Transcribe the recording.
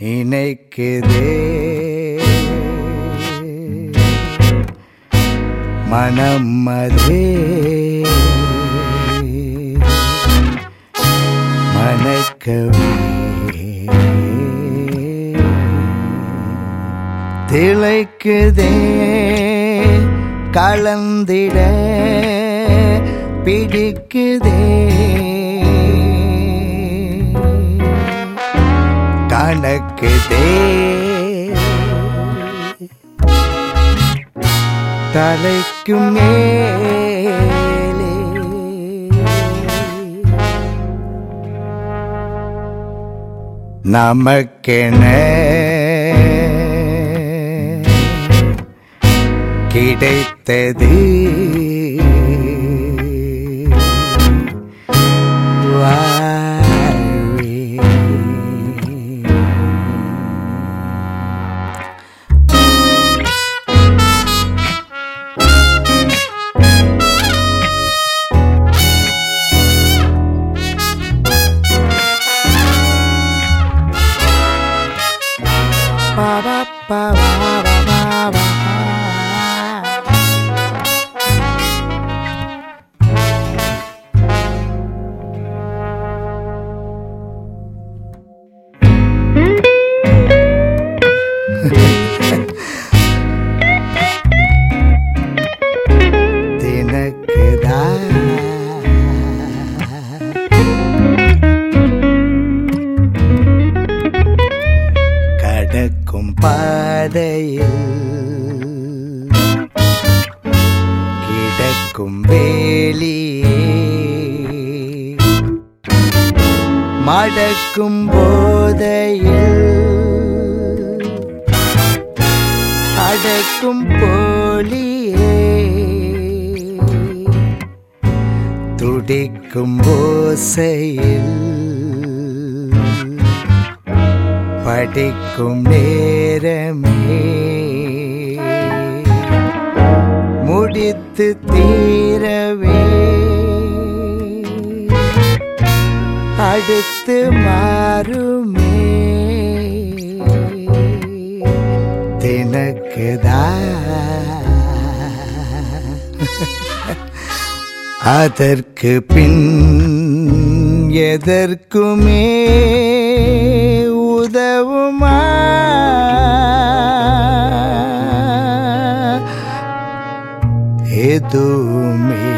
நினைக்குதே மனம் அதே மணக்கவே திளைக்குதே கலந்திட பிடிக்குதே கணக்குதே தலைக்கும் மேலே நமக்கென கிடைத்தது வாழ்வே ba ba ba ba ba ba தினக்குதா கடக்கும் பாதையில் கிடக்கும் வேலியே மடக்கும் போதையில் அடக்கும் போலியே துடிக்கும் ஓசையில் படிக்கும் நேரமே முடித்து தீரவே அடுத்து மாறுமே தினக்குதா அதற்கு பின் எதற்குமே உதவுமா எதுவுமே